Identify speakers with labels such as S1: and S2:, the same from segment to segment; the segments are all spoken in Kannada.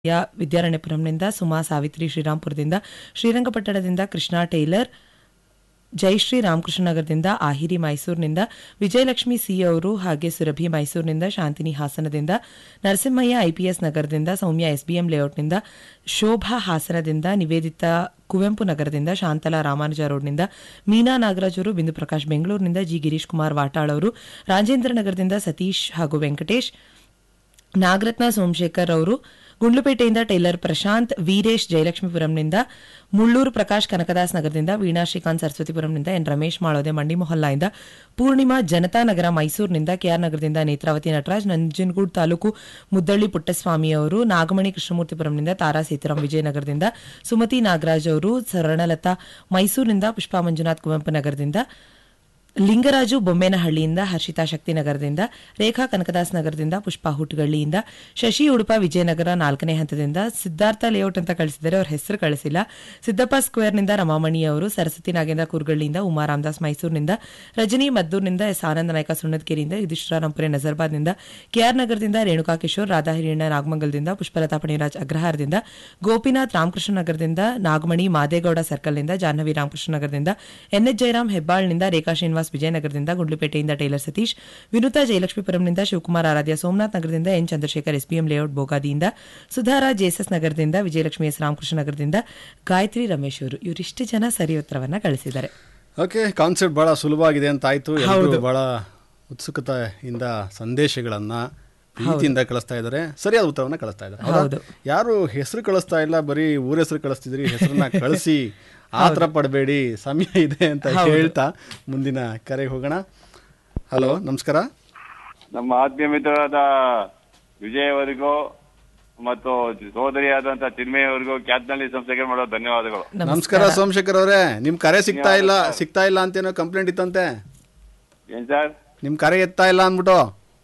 S1: ಯಾ ವಿದ್ಯಾರಣ್ಯಪುರಂನಿಂದ ಸುಮಾ ಸಾವಿತ್ರಿ ಶ್ರೀರಾಂಪುರದಿಂದ ಶ್ರೀರಂಗಪಟ್ಟಣದಿಂದ ಕೃಷ್ಣ ಟೇಲರ್ ಜಯಶ್ರೀ ರಾಮಕೃಷ್ಣ ನಗರದಿಂದ ಆಹಿರಿ ಮೈಸೂರಿನಿಂದ ವಿಜಯಲಕ್ಷ್ಮಿ ಸಿ ಅವರು ಹಾಗೆ ಸುರಭಿ ಮೈಸೂರಿನಿಂದ ಶಾಂತಿನಿ ಹಾಸನದಿಂದ ನರಸಿಂಹಯ್ಯ ಐಪಿಎಸ್ ನಗರದಿಂದ ಸೌಮ್ಯ ಎಸ್ಬಿಎಂ ಲೇಔಟ್ನಿಂದ ಶೋಭಾ ಹಾಸನದಿಂದ ನಿವೇದಿತಾ ಕುವೆಂಪು ನಗರದಿಂದ ಶಾಂತಲಾ ರಾಮಾನುಜ ರೋಡ್ನಿಂದ ಮೀನಾ ನಾಗರಾಜ್ ಅವರು ಬಿಂದು ಪ್ರಕಾಶ್ ಬೆಂಗಳೂರಿನಿಂದ ಜಿ ಗಿರೀಶ್ ಕುಮಾರ್ ವಾಟಾಳ್ ಅವರು ರಾಜೇಂದ್ರ ನಗರದಿಂದ ಸತೀಶ್ ಹಾಗೂ ವೆಂಕಟೇಶ್ ನಾಗರತ್ನ ಸೋಮಶೇಖರ್ ಅವರು ಗುಂಡ್ಲುಪೇಟೆಯಿಂದ ಟೈಲರ್ ಪ್ರಶಾಂತ್ ವೀರೇಶ್ ಜಯಲಕ್ಷ್ಮೀಪುರಂನಿಂದ ಮುಳ್ಳೂರು ಪ್ರಕಾಶ್ ಕನಕದಾಸ್ ನಗರದಿಂದ ವೀಣಾ ಶ್ರೀಕಾಂತ್ ಸರಸ್ವತಿಪುರಂನಿಂದ ಎನ್ ರಮೇಶ್ ಮಾಳೋದೆ ಮಂಡಿ ಮೊಹಲ್ಲಾಯಿಂದ ಪೂರ್ಣಿಮಾ ಜನತಾ ನಗರ ಮೈಸೂರಿನಿಂದ ಕೆಆರ್ ನಗರದಿಂದ ನೇತ್ರಾವತಿ ನಟರಾಜ್ ನಂಜನಗೂಡು ತಾಲೂಕು ಮುದ್ದಳ್ಳಿ ಪುಟ್ಟಸ್ವಾಮಿ ಅವರು ನಾಗಮಣಿ ಕೃಷ್ಣಮೂರ್ತಿಪುರಂನಿಂದ ತಾರಾ ಸೀತಾರಾಮ್ ವಿಜಯನಗರದಿಂದ ಸುಮತಿ ನಾಗರಾಜ್ ಅವರು ಸ್ವರ್ಣಲತಾ ಮೈಸೂರಿನಿಂದ ಪುಷ್ಪಾ ಮಂಜುನಾಥ್ ಕುವೆಂಪು ನಗರದಿಂದ ಲಿಂಗರಾಜು ಬೊಮ್ಮೇನಹಳ್ಳಿಯಿಂದ ಹರ್ಷಿತಾ ಶಕ್ತಿನಗರದಿಂದ ರೇಖಾ ಕನಕದಾಸ್ ನಗರದಿಂದ ಪುಷ್ಪಾ ಹುಟ್ಗಳ್ಳಿಯಿಂದ ಶಶಿ ಉಡುಪ ವಿಜಯನಗರ ನಾಲ್ಕನೇ ಹಂತದಿಂದ ಸಿದ್ಧಾರ್ಥ ಲೇಔಟ್ ಅಂತ ಕಳಿಸಿದರೆ ಅವ್ರ ಹೆಸರು ಕಳಿಸಿಲ್ಲ ಸಿದ್ದಪ್ಪ ಸ್ಕ್ವೇರ್ನಿಂದ ರಮಾಮಣಿ ಅವರು ಸರಸ್ವತಿ ನಾಗೇಂದ್ರ ಕೂರ್ಗಳ್ಳಿಯಿಂದ ಉಮಾ ರಾಮದಾಸ್ ಮೈಸೂರಿನಿಂದ ರಜನಿ ಮದ್ದೂರಿನಿಂದ ಎಸ್ ಆನಂದ ನಾಯಕ ಸುಣ್ಣದಕೆರೆಯಿಂದ ಯುಧಿಷ್ಠರ ರಂಪುರೆ ನಜರ್ಬಾದ್ನಿಂದ ಕೆಆರ್ ನಗರದಿಂದ ರೇಣುಕಾ ಕಿಶೋರ್ ರಾಧಾ ಹಿರಿಯಣ್ಣ ನಾಗಮಂಗಲದಿಂದ ಪುಷ್ಪಲತಾ ಪಣಿರಾಜ್ ಅಗ್ರಹಾರದಿಂದ ಗೋಪಿನಾಥ್ ರಾಮಕೃಷ್ಣ ನಗರದಿಂದ ನಾಗಮಣಿ ಮಾದೇಗೌಡ ಸರ್ಕಲ್ನಿಂದ ಜಾಹ್ನವಿ ರಾಮಕೃಷ್ಣ ನಗರದಿಂದ ಎನ್ಎಚ್ ಜಯರಾಮ್ ಹೆಬ್ಬಾಳ್ನಿಂದ ರೇಖಾ ಶ್ರೀನಿವಾಸ್ ವಿಜಯನಗರದಿಂದ ಗುಂಡ್ಲುಪೇಟೆಯಿಂದ ಟೈಲರ್ ಸತೀಶ್ ವಿನುತಾ ಜಯಲಕ್ಷ್ಮೀಪುರಂನಿಂದ ಶಿವಕುಮಾರ್ ಆರಾಧ್ಯ ಸೋಮನಾಥ್ ನಗರದಿಂದ ಎನ್ ಚಂದ್ರಶೇಖರ್ ಎಸ್ಪಿಎಂ ಲೇಔಟ್ ಬೋಗಾದಿಯಿಂದ ಸುಧಾರಾ ಜೆಎಸ್ಎಸ್ ನಗರದಿಂದ ವಿಜಯಲಕ್ಷ್ಮಿ ಎಸ್ ರಾಮಕೃಷ್ಣ ನಗರದಿಂದ ಗಾಯತ್ರಿ ರಮೇಶ್ ಅವರು ಇವರಿಷ್ಟು ಜನ ಸರಿ ಉತ್ತರವನ್ನ ಕಳಿಸಿದ್ದಾರೆ
S2: ಓಕೆ ಕಾನ್ಸೆಪ್ಟ್ ಬಹಳ ಸುಲಭವಾಗಿದೆ ಅಂತ ಆಯ್ತು ಎಲ್ಲರೂ ಬಹಳ ಉತ್ಸುಕತೆಯಿಂದ ಸಂದೇಶಗಳನ್ನ ಪ್ರೀತಿಯಿಂದ ಕಳಿಸ್ತಾ ಇದ್ದಾರೆ ಸರಿಯಾದ ಉತ್ತರವನ್ನ ಕಳಿಸ್ತಾ ಇದ್ದಾರೆ ಹೌದಾ?
S1: ಹೌದು.
S2: ಯಾರು ಹೆಸರು ಕಳಿಸ್ತಾ ಇಲ್ಲ ಬರೀ ಊರ ಹೆಸರು ಕಳಿಸ್ತಿದ್ರಿ ಹೆಸರನ್ನ ಕಳಿಸಿ ಆತರ ಪಡಬೇಡಿ ಸಮಯ ಇದೆ ಅಂತ ಹೇಳ್ತಾ ಮುಂದಿನ ಕರೆಗೆ ಹೋಗೋಣ ಹಲೋ ನಮಸ್ಕಾರ
S3: ನಮ್ಮ ಆತ್ಮೀಯ ಮಿತ್ರರಾದ ವಿಜಯ್ ಅವರಿಗೂ ಮತ್ತು ಸೋದರಿಯಾದಂತಹ ಚಿನ್ಮಯವರಿಗೂ ಕ್ಯಾತ್ನಲ್ಲಿ ಸಂಸ್ಥೆಗೆ ಮಾಡೋ ಧನ್ಯವಾದಗಳು
S2: ನಮಸ್ಕಾರ ಸೋಮಶೇಖರ್ ಅವರೇ ನಿಮ್ ಕರೆ ಸಿಗ್ತಾ ಇಲ್ಲ ಸಿಗ್ತಾ ಇಲ್ಲ ಅಂತೇನೋ ಕಂಪ್ಲೇಂಟ್ ಇತ್ತಂತೆ
S3: ಏನ್ ಸರ್
S2: ನಿಮ್ ಕರೆ ಎತ್ತಾ ಇಲ್ಲ ಅಂದ್ಬಿಟ್ಟು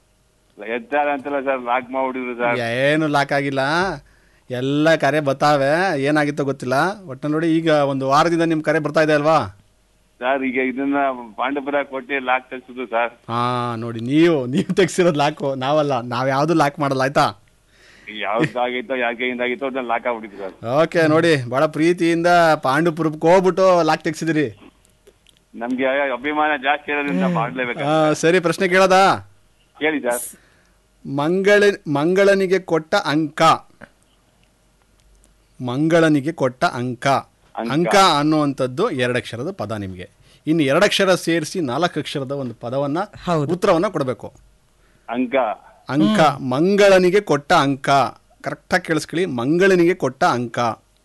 S3: ಎತ್ತಾರ ಅಂತಲ್ಲ ಸರ್ ಲಾಕ್ ಮಾಡ್ಬಿಟ್ಟಿದ್ರು ಸರ್
S2: ಏನು ಲಾಕ್ ಆಗಿಲ್ಲ ಎಲ್ಲ ಕರೆ ಬರ್ತಾವೆ ಏನಾಗಿತ್ತೋ ಗೊತ್ತಿಲ್ಲ ಒಟ್ಟು ನೋಡಿ ಈಗ ಒಂದು ವಾರದಿಂದ ನಿಮ್ ಕರೆ ಬರ್ತಾ ಇದೆ ಅಲ್ವಾ
S3: ಸರ್ ಈಗ ಇದನ್ನ ಪಾಂಡಪುರ ಕೊಟ್ಟು ಲಾಕ್ ತೆಗ್ಸುದು ಸರ್
S2: ಹಾ ನೋಡಿ ನೀವು ನೀವು ತೆಗ್ಸಿರೋದು ಲಾಕು ನಾವಲ್ಲ ನಾವ್ ಯಾವ್ದು ಲಾಕ್ ಮಾಡಲ್ಲ ಆಯ್ತಾ
S3: ಯಾವ್ದಾಗಿತ್ತೋ ಯಾರ ಕೈಯಿಂದ ಆಗಿತ್ತೋ ಅದನ್ನ ಲಾಕ್ ಆಗ್ಬಿಟ್ಟಿತ್ತು ಸರ್
S2: ಓಕೆ ನೋಡಿ ಬಹಳ ಪ್ರೀತಿಯಿಂದ ಪಾಂಡುಪುರಕ್ಕೆ ಹೋಗ್ಬಿಟ್ಟು ಲಾಕ್ ತೆಗ್ಸಿದಿರಿ
S3: ನಮ್ಗೆ ಅಭಿಮಾನ ಜಾಸ್ತಿ ಇರೋದ್ರಿಂದ ಮಾಡ್ಲೇಬೇಕು
S2: ಆ, ಸರಿ ಪ್ರಶ್ನೆ ಕೇಳೋದಾ
S3: ಕೇಳಿ ಸರ್
S2: ಮಂಗಳ ಮಂಗಳನಿಗೆ ಕೊಟ್ಟ ಅಂಕ ಮಂಗಳನಿಗೆ ಕೊಟ್ಟ ಅಂಕ
S3: ಅಂಕ.
S2: ಅಂಕ ಅನ್ನುವಂಥದ್ದು ಎರಡಕ್ಷರದ ಪದ ನಿಮಗೆ ಇನ್ನು ಎರಡಕ್ಷರ ಸೇರಿಸಿ ನಾಲ್ಕು ಅಕ್ಷರದ ಒಂದು ಪದವನ್ನ
S1: ಹೌದು.
S2: ಉತ್ತರವನ್ನ ಕೊಡಬೇಕು
S3: ಅಂಕ
S2: ಅಂಕ ಮಂಗಳನಿಗೆ ಕೊಟ್ಟ ಅಂಕ ಕರೆಕ್ಟಾಗಿ ಕೇಳಿಸ್ಕೊಳ್ಳಿ ಮಂಗಳನಿಗೆ ಕೊಟ್ಟ ಅಂಕ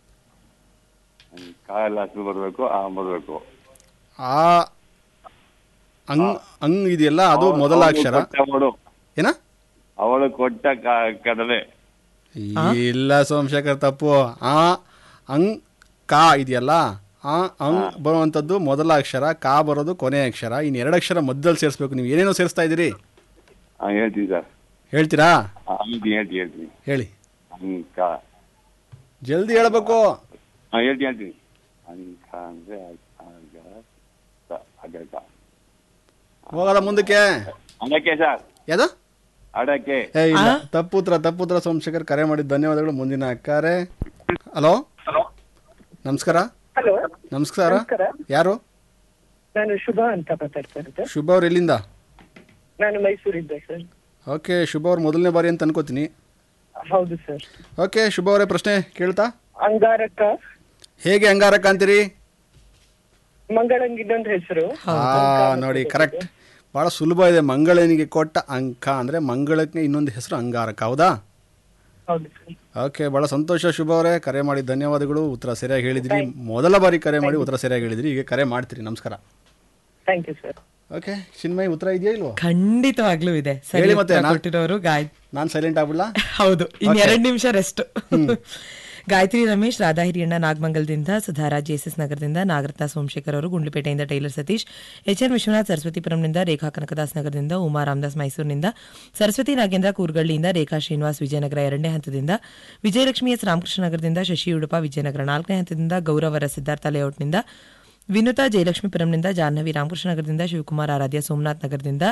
S3: ಅಂಕ ಎಲ್ಲ ಹಸಿರು ಬರ್ಬೇಕು ಆ ಬರ್ಬೇಕು
S2: ಆ ಅಂಗ್ ಅಂಗ್ ಇದೆಯಲ್ಲ ಅದು ಮೊದಲ
S3: ಅವಳು
S2: ಅಕ್ಷರ
S3: ಕೊಟ್ಟ ಅವಳು
S2: ಏನ
S3: ಅವಳು ಕೊಟ್ಟ ಕ- ಕಡಲೆ
S2: ಇಲ್ಲ ಸೋಮಶೇಖರ್ ತಪ್ಪು ಆ ಅಂಗ್ ಕಾ ಇದೆಯಲ್ಲ ಆ ಅಂಗ್ ಬರುವಂಥದ್ದು ಮೊದಲ ಅಕ್ಷರ ಕಾ ಬರೋದು ಕೊನೆಯ ಅಕ್ಷರ ಇನ್ನು ಎರಡು ಅಕ್ಷರ ಮಧ್ಯದಲ್ಲಿ ಸೇರಿಸ್ಬೇಕು ನೀವು ಏನೇನೋ ಸೇರಿಸ್ತಾ ಇದ್ದೀರಿ
S3: ಹಾ ಹೇಳ್ತೀನಿ ಸರ್
S2: ಹೇಳ್ತೀರಾ
S3: ಹಾ, ಹೇಳ್ತೀನಿ ಹೇಳ್ತೀನಿ ಹೇಳ್ತೀನಿ
S2: ಹೇಳಿ
S3: ಅಂಕ
S2: ಜಲ್ದಿ ಹೇಳ್ಬೇಕು
S3: ಹಾ ಹೇಳ್ತೀನಿ ಹೇಳ್ತೀನಿ ಅಂಕ ಅಂದ್ರೆ ಅಗ ಸ- ಅಗಗ
S2: ಹೋಗಲ್ಲ ಮುಂದಕ್ಕೆ
S3: ಅಡಕೆ ಸರ್
S2: ಯಾವ್ದು
S3: ಅಡಕೆ
S2: ಏ ಇಲ್ಲ ತಪ್ಪುತ್ರ ತಪ್ಪುತ್ರ ಸೋಮಶೇಖರ್ ಕರೆ ಮಾಡಿದ ಧನ್ಯವಾದಗಳು ಮುಂದಿನ ಕರೆ ಹಲೋ ನಮಸ್ಕಾರ
S4: ಹಲೋ
S2: ನಮಸ್ಕಾರ
S4: ನಮಸ್ಕಾರ.
S2: ಯಾರು
S4: ನಾನು ಶುಭ ಅಂತ ಮಾತಾಡ್ತಾ ಇರೋದು
S2: ಶುಭ ಅವ್ರು ಎಲ್ಲಿಂದ
S4: ನಾನು ಮೈಸೂರಿಂದ ಸರ್
S2: ಓಕೆ ಶುಭ ಅವ್ರು ಮೊದಲನೇ ಬಾರಿ ಅಂತ ಅನ್ಕೋತೀನಿ
S4: ಹೌದು ಸರ್
S2: ಓಕೆ ಶುಭ ಅವರೇ ಪ್ರಶ್ನೆ ಕೇಳ್ತಾ
S4: ಅಂಗಾರಕ
S2: ಹೇಗೆ ಅಂಗಾರಕ ಅಂತೀರಿ
S4: ಮಂಗಳಂಗ್ ಇನ್ನೊಂದು ಹೆಸರು
S2: ಆ ನೋಡಿ ಕರೆಕ್ಟ್ ಬಹಳ ಸುಲಭ ಇದೆ ಮಂಗಳನಿಗೆ ಕೊಟ್ಟ ಅಂಕ ಅಂದ್ರೆ ಮಂಗಳಕ್ಕೆ ಇನ್ನೊಂದು ಹೆಸರು ಅಂಗಾರಕ ಹೌದಾ
S4: ಹೌದು ಸರ್
S2: ಓಕೆ ಬಹಳ ಸಂತೋಷ ಶುಭ ಅವರೇ ಕರೆ ಮಾಡಿ ಧನ್ಯವಾದಗಳು ಉತ್ತರ ಸರಿಯಾಗಿ ಹೇಳಿದ್ರಿ ಮೊದಲ ಬಾರಿ ಕರೆ ಮಾಡಿ ಉತ್ತರ ಸರಿಯಾಗಿ ಹೇಳಿದ್ರಿ ಈಗ ಕರೆ ಮಾಡ್ತೀರಿ ನಮಸ್ಕಾರ
S4: thank you sir
S2: okay Chinmay ಉತ್ತರ ಇದೆಯಾ ಇಲ್ವೋ
S1: ಖಂಡಿತವಾಗ್ಲೂ ಇದೆ ಸರಿ
S2: ಹೇಳಿ ಮತ್ತೆ,
S1: ಉತ್ತರ
S2: ನಾ-
S1: ಕೊಟ್ಟಿರೋರು ಗಾಯ
S2: ನಾನು ಸೈಲೆಂಟ್ ಆಗ್ಬಿಡ್ಲಾ
S1: ಹೌದು ಇನ್ ಎರಡು ನಿಮಿಷ ರೆಸ್ಟ್ ಗಾಯತ್ರಿ ರಮೇಶ್ ರಾಧಾ ಹಿರಿಯಣ್ಣ ನಾಗಮಂಗಲದಿಂದ ಸುಧಾರಾ ಜೆಎಸ್ಎಸ್ ನಗರದಿಂದ ನಾಗರತ್ನ ಸೋಮಶೇಖರ್ ಅವರು ಗುಂಡ್ಲುಪೇಟೆಯಿಂದ tailor Satish H N Vishwanath ಸರಸ್ವತಿಪುರಂನಿಂದ ರೇಖಾ ಕನಕದಾಸ್ ನಗರದಿಂದ ಉಮಾ ರಾಮದಾಸ್ ಮೈಸೂರಿನಿಂದ ಸರಸ್ವತಿ ನಾಗೇಂದ್ರ ಕೂರ್ಗಳ್ಳಿಯಿಂದ ರೇಖಾ ಶ್ರೀನಿವಾಸ್ ವಿಜಯನಗರ ಎರಡನೇ ಹಂತದಿಂದ ವಿಜಯಲಕ್ಷ್ಮಿ ಎಸ್ ರಾಮಕೃಷ್ಣ ನಗರದಿಂದ ಶಶಿ ಉಡುಪ ವಿಜಯನಗರ ನಾಲ್ಕನೇ ಹಂತದಿಂದ ಗೌರವರ ಸಿದ್ಧಾರ್ಥ ಲೇಔಟ್ನಿಂದ ವಿನುತಾ ಜಯಲಕ್ಷ್ಮೀಪುರಂನಿಂದ ಜಾಹ್ನವಿ ರಾಮಕೃಷ್ಣ ನಗರದಿಂದ ಶಿವಕುಮಾರ್ ಆರಾಧ್ಯ ಸೋಮನಾಥ್ ನಗರದಿಂದ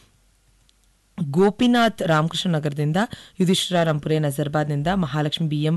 S1: ಗೋಪಿನಾಥ್ ರಾಮಕೃಷ್ಣ ನಗರದಿಂದ ಯುಧಿಷ್ಠಿರ ರಂಪುರೆ ನಜರ್ಬಾದ್ನಿಂದ ಮಹಾಲಕ್ಷ್ಮಿ ಬಿಎಂ